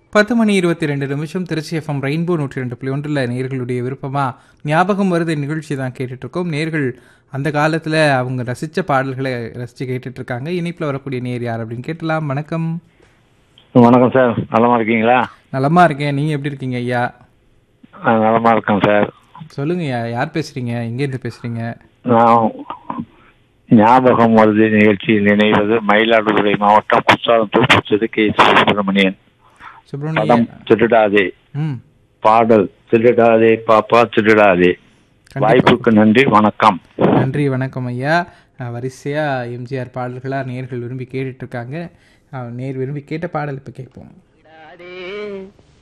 பத்து மணி இருபத்தி ரெண்டு நிமிஷம் திருச்சி எஃப்எம் ரெயின்போ நூற்றி ரெண்டு புள்ளி ஒன்றில் நேர்களுடைய விருப்பமா ஞாபகம் வருது நிகழ்ச்சி தான் கேட்டுட்டு இருக்கோம் நேர்கள் அந்த காலத்தில் அவங்க ரசித்த பாடல்களை ரசித்து கேட்டுட்டு இருக்காங்க இனிப்பில் வரக்கூடிய நேர் யார் அப்படின்னு கேட்டலாம் வணக்கம் வணக்கம் சார் நலமா இருக்கீங்களா நலமா இருக்கேன் நீங்கள் எப்படி இருக்கீங்க ஐயா நான் நலமா இருக்கேன் சார் சொல்லுங்க ஐயா யார் பேசுறீங்க எங்கேருந்து பேசுறீங்க நான் ஞாபகம் வருது நிகழ்ச்சியில் நினைவது மயிலாடுதுறை மாவட்டம் குற்றாலத்தூர் புச்சது கே சுப்பிரமணியன் சுப்பிரமணிய படம் திருடாதே ம் பாடல் திருடாதே பாப்பா திருடாதே வாய்ப்புக்கு நன்றி வணக்கம் நன்றி வணக்கம் ஐயா அஹ், வரிசையா எம்ஜிஆர் பாடல்களாக நேர்கள் விரும்பி கேட்டுட்டு இருக்காங்க அஹ், நேர் விரும்பி கேட்ட பாடல் இப்போ கேட்போம் திருடாதே